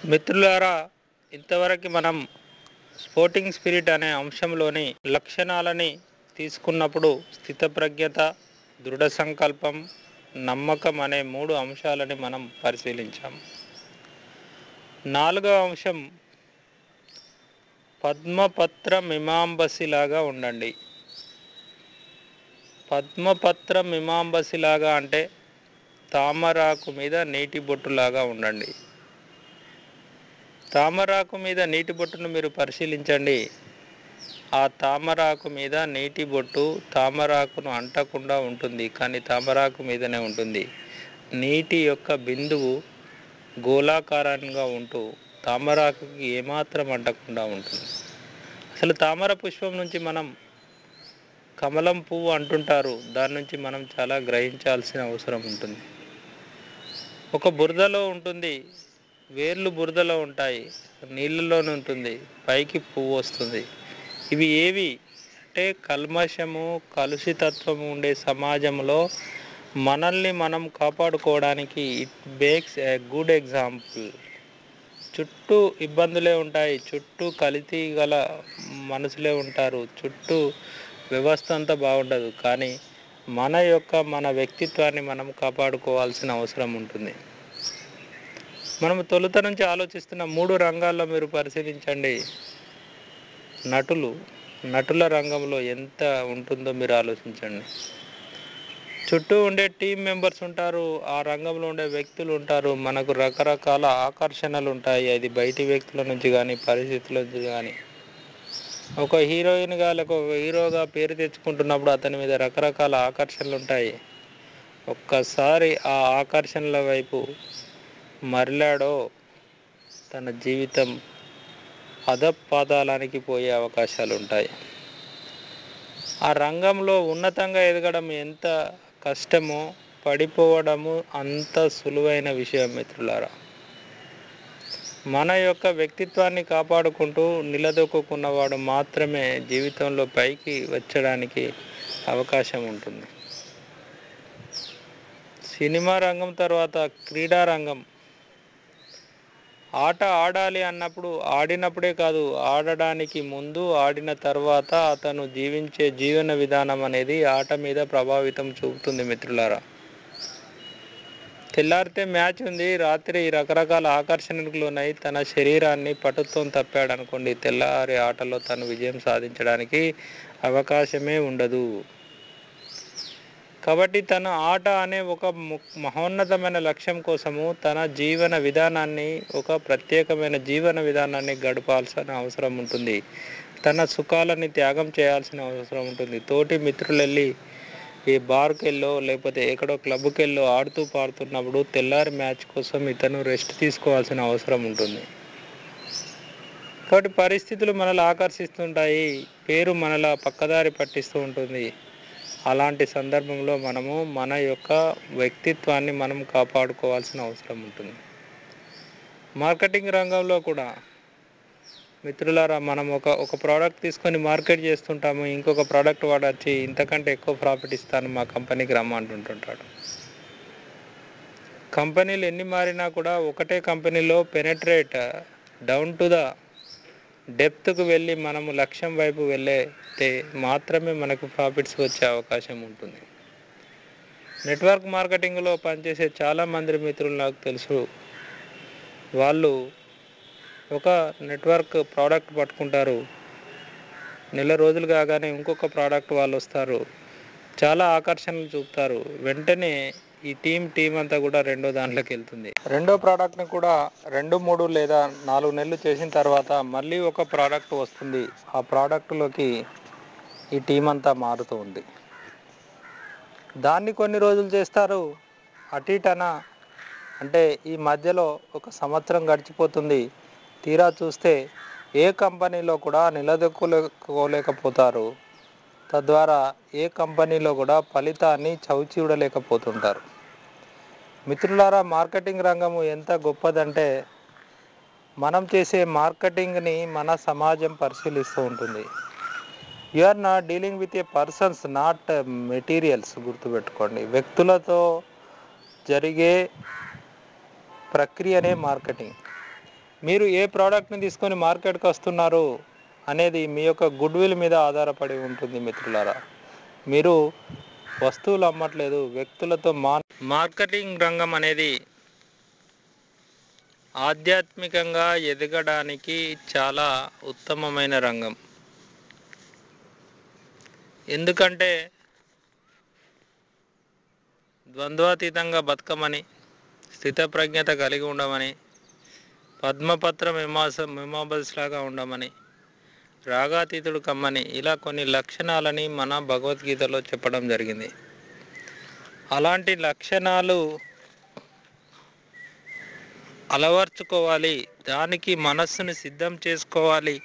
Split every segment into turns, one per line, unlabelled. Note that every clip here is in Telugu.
మిత్రులారా ఇంతవరకు మనం స్పోర్టింగ్ స్పిరిట్ అనే అంశంలోని లక్షణాలని తీసుకున్నప్పుడు స్థితప్రజ్ఞత దృఢ సంకల్పం నమ్మకం అనే మూడు అంశాలని మనం పరిశీలించాం నాలుగవ అంశం పద్మపత్ర మిమాంబసిలాగా ఉండండి పద్మపత్ర మిమాంబసిలాగా అంటే తామరాకు మీద నీటి బొట్టులాగా ఉండండి తామరాకు మీద నీటి బొట్టును మీరు పరిశీలించండి ఆ తామరాకు మీద నీటి బొట్టు తామరాకును అంటకుండా ఉంటుంది కానీ తామరాకు మీదనే ఉంటుంది నీటి యొక్క బిందువు గోళాకారంగా ఉంటూ తామరాకుకి ఏమాత్రం అంటకుండా ఉంటుంది అసలు తామర పుష్పం నుంచి మనం కమలం పువ్వు అంటుంటారు దాని నుంచి మనం చాలా గ్రహించాల్సిన అవసరం ఉంటుంది ఒక బురదలో ఉంటుంది వేర్లు బురదలో ఉంటాయి నీళ్ళలోనే ఉంటుంది పైకి పువ్వు వస్తుంది ఇవి ఏవి అంటే కల్మషము కలుషితత్వము ఉండే సమాజంలో మనల్ని మనం కాపాడుకోవడానికి it makes a good example చుట్టూ ఇబ్బందులే ఉంటాయి చుట్టూ కలిసి గల మనసులే ఉంటారు చుట్టూ వ్యవస్థ అంతా బాగుండదు కానీ మన యొక్క మన వ్యక్తిత్వాన్ని మనం కాపాడుకోవాల్సిన అవసరం ఉంటుంది మనం తొలుత నుంచి ఆలోచిస్తున్న మూడు రంగాల్లో మీరు పరిశీలించండి నటులు నటుల రంగంలో ఎంత ఉంటుందో మీరు ఆలోచించండి చుట్టూ ఉండే టీం మెంబర్స్ ఉంటారు ఆ రంగంలో ఉండే వ్యక్తులు ఉంటారు మనకు రకరకాల ఆకర్షణలు ఉంటాయి అది బయటి వ్యక్తుల నుంచి కానీ పరిస్థితుల నుంచి కానీ ఒక హీరోయిన్గా లేక ఒక హీరోగా పేరు తెచ్చుకుంటున్నప్పుడు అతని మీద రకరకాల ఆకర్షణలు ఉంటాయి ఒక్కసారి ఆ ఆకర్షణల వైపు మరలాడో తన జీవితం అధపాతాళానికి పోయే అవకాశాలు ఉంటాయి ఆ రంగంలో ఉన్నతంగా ఎదగడం ఎంత కష్టమో పడిపోవడము అంత సులువైన విషయం మిత్రులారా మన యొక్క వ్యక్తిత్వాన్ని కాపాడుకుంటూ నిలదొక్కున్నవాడు మాత్రమే జీవితంలో పైకి వచ్చడానికి అవకాశం ఉంటుంది సినిమా రంగం తర్వాత క్రీడా రంగం ఆట ఆడాలి అన్నప్పుడు ఆడినప్పుడే కాదు ఆడడానికి ముందు ఆడిన తర్వాత అతను జీవించే జీవన విధానం అనేది ఆట మీద ప్రభావితం చూపుతుంది మిత్రులారా తెల్లారితే మ్యాచ్ ఉంది రాత్రి రకరకాల ఆకర్షణలకు లోనై తన శరీరాన్ని పటుత్వం తప్పాడు అనుకోండి తెల్లారి ఆటలో తను విజయం సాధించడానికి అవకాశమే ఉండదు కాబట్టి తన ఆట అనే ఒక ము- మహోన్నతమైన లక్ష్యం కోసము తన జీవన విధానాన్ని ఒక ప్రత్యేకమైన జీవన విధానాన్ని గడపాల్సిన అవసరం ఉంటుంది తన సుఖాలని త్యాగం చేయాల్సిన అవసరం ఉంటుంది తోటి మిత్రులు వెళ్ళి ఈ బార్కి వెళ్ళో లేకపోతే ఎక్కడో క్లబ్కి వెళ్ళో ఆడుతూ పాడుతున్నప్పుడు తెల్లారి మ్యాచ్ కోసం ఇతను రెస్ట్ తీసుకోవాల్సిన అవసరం ఉంటుంది కాబట్టి పరిస్థితులు మనల్ని ఆకర్షిస్తుంటాయి పేరు మనలా పక్కదారి పట్టిస్తూ ఉంటుంది అలాంటి సందర్భంలో మనము మన యొక్క వ్యక్తిత్వాన్ని మనం కాపాడుకోవాల్సిన అవసరం ఉంటుంది మార్కెటింగ్ రంగంలో కూడా మిత్రులారా మనం ఒక ఒక ప్రోడక్ట్ తీసుకొని మార్కెట్ చేస్తుంటాము ఇంకొక ప్రోడక్ట్ వాడు వచ్చి ఇంతకంటే ఎక్కువ ప్రాఫిట్ ఇస్తాను మా కంపెనీకి రమ్మంటుంటుంటాడు కంపెనీలు ఎన్ని మారినా కూడా ఒకటే కంపెనీలో పెనట్రేట్ డౌన్ టు ద డెప్త్కు వెళ్ళి మనము లక్ష్యం వైపు వెళ్ళితే మాత్రమే మనకు ప్రాఫిట్స్ వచ్చే అవకాశం ఉంటుంది నెట్వర్క్ మార్కెటింగ్లో పనిచేసే చాలామంది మిత్రులు నాకు తెలుసు వాళ్ళు ఒక నెట్వర్క్ ప్రోడక్ట్ పట్టుకుంటారు నెల రోజులు కాగానే ఇంకొక ప్రోడక్ట్ వాళ్ళు వస్తారు చాలా ఆకర్షణలు చూపుతారు వెంటనే ఈ టీం టీం అంతా కూడా రెండో దాంట్లోకి వెళ్తుంది రెండో ప్రోడక్ట్ని కూడా రెండు మూడు లేదా నాలుగు నెలలు చేసిన తర్వాత మళ్ళీ ఒక ప్రోడక్ట్ వస్తుంది ఆ ప్రోడక్ట్లోకి ఈ టీం అంతా మారుతూ ఉంది దాన్ని కొన్ని రోజులు చేస్తారు అటు ఇటన అంటే ఈ మధ్యలో ఒక సంవత్సరం గడిచిపోతుంది తీరా చూస్తే ఏ కంపెనీలో కూడా నిలదొక్కుకోలేకపోతారు తద్వారా ఏ కంపెనీలో కూడా ఫలితాన్ని చవిచూడలేకపోతుంటారు మిత్రులారా మార్కెటింగ్ రంగము ఎంత గొప్పదంటే మనం చేసే మార్కెటింగ్ని మన సమాజం పరిశీలిస్తూ ఉంటుంది you are not dealing with a persons not materials గుర్తుపెట్టుకోండి వ్యక్తులతో జరిగే ప్రక్రియనే మార్కెటింగ్ మీరు ఏ ప్రోడక్ట్ని తీసుకొని మార్కెట్కి వస్తున్నారు అనేది మీ యొక్క గుడ్ విల్ మీద ఆధారపడి ఉంటుంది మిత్రులారా మీరు వస్తువులు అమ్మట్లేదు వ్యక్తులతో మా మార్కెటింగ్ రంగం అనేది ఆధ్యాత్మికంగా ఎదగడానికి చాలా ఉత్తమమైన రంగం ఎందుకంటే ద్వంద్వాతీతంగా బతకమని స్థితప్రజ్ఞత కలిగి ఉండమని పద్మపత్ర మిమాస మిమాబస్ లాగా ఉండమని రాగాతీతుడు కమ్మని ఇలా కొన్ని లక్షణాలని మన భగవద్గీతలో చెప్పడం జరిగింది అలాంటి లక్షణాలు అలవర్చుకోవాలి దానికి మనస్సుని సిద్ధం చేసుకోవాలి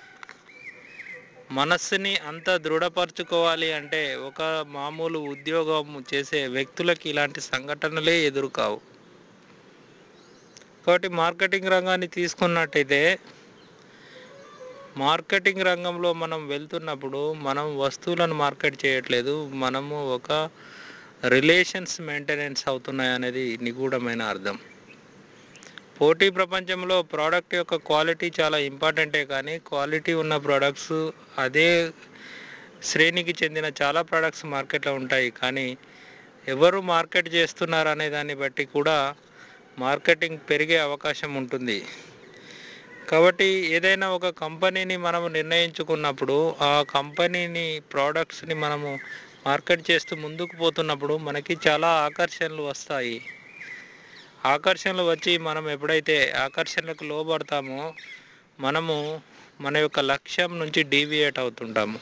మనస్సుని అంత దృఢపరచుకోవాలి అంటే ఒక మామూలు ఉద్యోగం చేసే వ్యక్తులకి ఇలాంటి సంఘటనలే ఎదురు కావు కాబట్టి మార్కెటింగ్ రంగాన్ని తీసుకున్నట్టయితే మార్కెటింగ్ రంగంలో మనం వెళ్తున్నప్పుడు మనం వస్తువులను మార్కెట్ చేయట్లేదు మనము ఒక రిలేషన్స్ మెయింటెనెన్స్ అవుతున్నాయి అనేది నిగూఢమైన అర్థం పోటీ ప్రపంచంలో ప్రోడక్ట్ యొక్క క్వాలిటీ చాలా ఇంపార్టెంటే కానీ క్వాలిటీ ఉన్న ప్రోడక్ట్స్ అదే శ్రేణికి చెందిన చాలా ప్రోడక్ట్స్ మార్కెట్లో ఉంటాయి కానీ ఎవరు మార్కెట్ చేస్తున్నారు అనే దాన్ని బట్టి కూడా మార్కెటింగ్ పెరిగే అవకాశం ఉంటుంది కాబట్టి ఏదైనా ఒక కంపెనీని మనము నిర్ణయించుకున్నప్పుడు ఆ కంపెనీని ప్రోడక్ట్స్ని మనము మార్కెట్ చేస్తూ ముందుకు పోతున్నప్పుడు మనకి చాలా ఆకర్షణలు వస్తాయి ఆకర్షణలు వచ్చి మనం ఎప్పుడైతే ఆకర్షణలకు లోబడతామో మనము మన యొక్క లక్ష్యం నుంచి డీవియేట్ అవుతుంటాము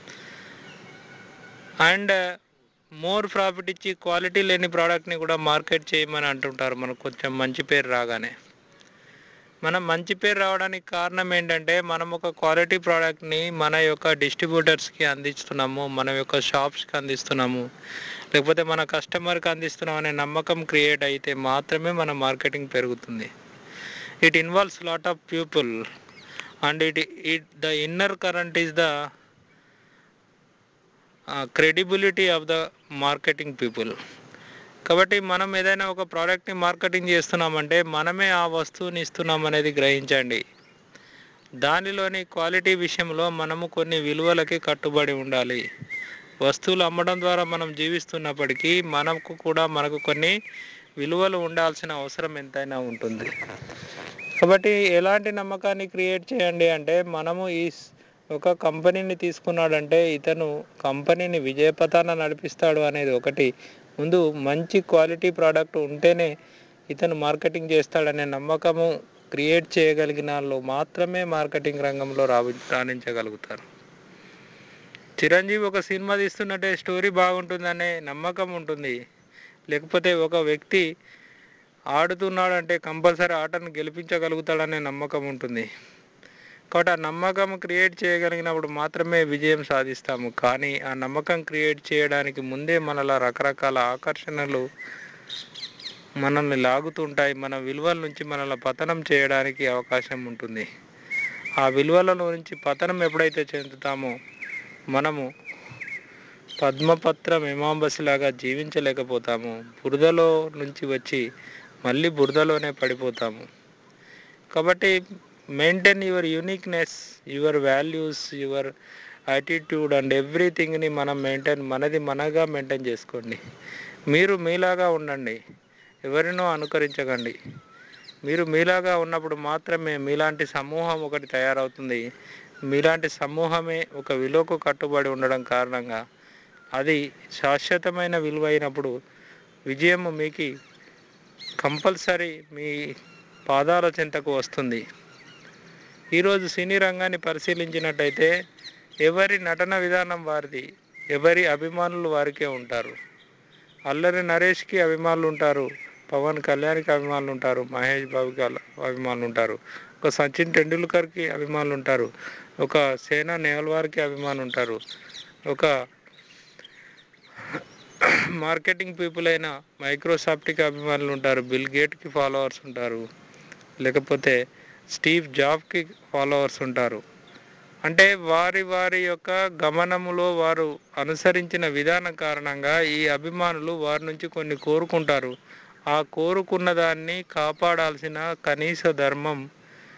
అండ్ మోర్ ప్రాఫిట్ ఇచ్చి క్వాలిటీ లేని ప్రోడక్ట్ని కూడా మార్కెట్ చేయమని అంటుంటారు మనకు కొంచెం మంచి పేరు రాగానే మనం మంచి పేరు రావడానికి కారణం ఏంటంటే మనం ఒక క్వాలిటీ ప్రోడక్ట్ని మన యొక్క డిస్ట్రిబ్యూటర్స్కి అందిస్తున్నాము మన యొక్క షాప్స్కి అందిస్తున్నాము లేకపోతే మన కస్టమర్కి అందిస్తున్నాం అనే నమ్మకం క్రియేట్ అయితే మాత్రమే మన మార్కెటింగ్ పెరుగుతుంది it involves lot of people and it it the inner current is the credibility of the marketing people కాబట్టి మనం ఏదైనా ఒక ప్రోడక్ట్ని మార్కెటింగ్ చేస్తున్నామంటే మనమే ఆ వస్తువుని ఇస్తున్నాం అనేది గ్రహించండి దానిలోని క్వాలిటీ విషయంలో మనము కొన్ని విలువలకి కట్టుబడి ఉండాలి వస్తువులు అమ్మడం ద్వారా మనం జీవిస్తున్నప్పటికీ మనకు కూడా మనకు కొన్ని విలువలు ఉండాల్సిన అవసరం ఎంతైనా ఉంటుంది కాబట్టి ఎలాంటి నమ్మకాన్ని క్రియేట్ చేయండి అంటే మనము ఈ స్- ఒక కంపెనీని తీసుకున్నాడంటే ఇతను కంపెనీని విజయపథాన నడిపిస్తాడు అనేది ఒకటి ముందు మంచి క్వాలిటీ ప్రోడక్ట్ ఉంటేనే ఇతను మార్కెటింగ్ చేస్తాడనే నమ్మకము క్రియేట్ చేయగలిగిన వాళ్ళు మాత్రమే మార్కెటింగ్ రంగంలో రావి రాణించగలుగుతారు చిరంజీవి ఒక సినిమా తీస్తున్నట్టే స్టోరీ బాగుంటుందనే నమ్మకం ఉంటుంది లేకపోతే ఒక వ్యక్తి ఆడుతున్నాడంటే కంపల్సరీ ఆటను గెలిపించగలుగుతాడనే నమ్మకం ఉంటుంది కాబట్టి ఆ నమ్మకం క్రియేట్ చేయగలిగినప్పుడు మాత్రమే విజయం సాధిస్తాము కానీ ఆ నమ్మకం క్రియేట్ చేయడానికి ముందే మనలా రకరకాల ఆకర్షణలు మనల్ని లాగుతుంటాయి మన విలువల నుంచి మనల్ని పతనం చేయడానికి అవకాశం ఉంటుంది ఆ విలువల నుంచి పతనం ఎప్పుడైతే చెందుతామో మనము పద్మపత్ర మీమాంబసిలాగా జీవించలేకపోతాము బురదలో నుంచి వచ్చి మళ్ళీ బురదలోనే పడిపోతాము కాబట్టి maintain your uniqueness your values your attitude and ఎవ్రీథింగ్ని మనం మెయింటైన్ మనది మనగా మెయింటైన్ చేసుకోండి మీరు మీలాగా ఉండండి ఎవరినో అనుకరించకండి మీరు మీలాగా ఉన్నప్పుడు మాత్రమే మీలాంటి సమూహం ఒకటి తయారవుతుంది మీలాంటి సమూహమే ఒక విలువకు కట్టుబడి ఉండడం కారణంగా అది శాశ్వతమైన విలువ అయినప్పుడు విజయం మీకు కంపల్సరీ మీ పాదాల చెంతకు వస్తుంది ఈరోజు సినీ రంగాన్ని పరిశీలించినట్టయితే ఎవరి నటన విధానం వారిది ఎవరి అభిమానులు వారికే ఉంటారు అల్లరి నరేష్కి అభిమానులు ఉంటారు పవన్ కళ్యాణ్కి అభిమానులు ఉంటారు మహేష్ బాబుకి అల- అభిమానులు ఉంటారు ఒక సచిన్ టెండూల్కర్కి అభిమానులు ఉంటారు ఒక సేనా నెహ్వాల్కి అభిమానులు ఉంటారు ఒక మార్కెటింగ్ పీపుల్ అయిన మైక్రోసాఫ్ట్కి అభిమానులు ఉంటారు బిల్ గేట్కి ఫాలోవర్స్ ఉంటారు లేకపోతే స్టీవ్ జాబ్కి ఫాలోవర్స్ ఉంటారు అంటే వారి వారి యొక్క గమనములో వారు అనుసరించిన విధానం కారణంగా ఈ అభిమానులు వారి నుంచి కొన్ని కోరుకుంటారు ఆ కోరుకున్న దాన్ని కాపాడాల్సిన కనీస ధర్మం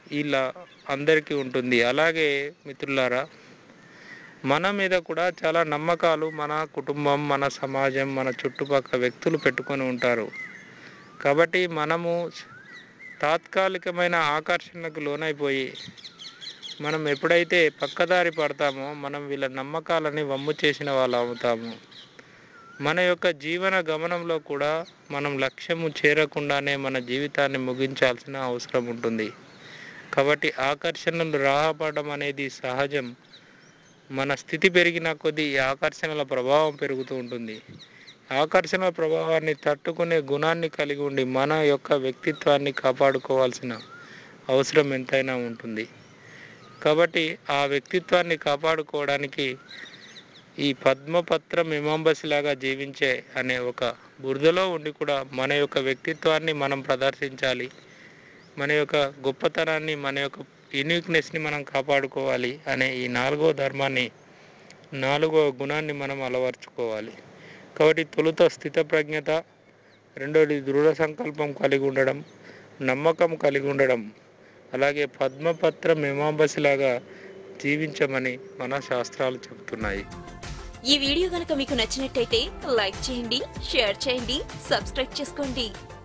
ఇలా అందరికీ ఉంటుంది అలాగే మిత్రులారా మన మీద కూడా చాలా నమ్మకాలు మన కుటుంబం మన సమాజం మన చుట్టుపక్కల వ్యక్తులు పెట్టుకొని ఉంటారు కాబట్టి మనము తాత్కాలికమైన ఆకర్షణకు లోనైపోయి మనం ఎప్పుడైతే పక్కదారి పడతామో మనం వీళ్ళ నమ్మకాలని వమ్ము చేసిన వాళ్ళు అవుతాము మన యొక్క జీవన గమనంలో కూడా మనం లక్ష్యము చేరకుండానే మన జీవితాన్ని ముగించాల్సిన అవసరం ఉంటుంది కాబట్టి ఆకర్షణలు రాహపడడం అనేది సహజం మన స్థితి పెరిగిన కొద్దీ ఈ ఆకర్షణల ప్రభావం పెరుగుతూ ఉంటుంది ఆకర్షణల ప్రభావాన్ని తట్టుకునే గుణాన్ని కలిగి ఉండి మన యొక్క వ్యక్తిత్వాన్ని కాపాడుకోవాల్సిన అవసరం ఎంతైనా ఉంటుంది కాబట్టి ఆ వ్యక్తిత్వాన్ని కాపాడుకోవడానికి ఈ పద్మపత్రం ఇమాంబసి లాగా జీవించే అనే ఒక బురదలో ఉండి కూడా మన యొక్క వ్యక్తిత్వాన్ని మనం ప్రదర్శించాలి మన యొక్క గొప్పతనాన్ని మన యొక్క యూనిక్నెస్ని మనం కాపాడుకోవాలి అనే ఈ నాలుగో ధర్మాన్ని నాలుగో గుణాన్ని మనం అలవర్చుకోవాలి కాబట్టి తొలుత స్థితప్రజ్ఞత రెండోది దృఢ సంకల్పం కలిగి ఉండడం నమ్మకం కలిగి ఉండడం అలాగే పద్మపత్ర మీమాంబసిలాగా జీవించమని మన శాస్త్రాలు చెబుతున్నాయి
ఈ వీడియో గనక మీకు నచ్చినట్టయితే లైక్ చేయండి షేర్ చేయండి సబ్స్క్రైబ్ చేసుకోండి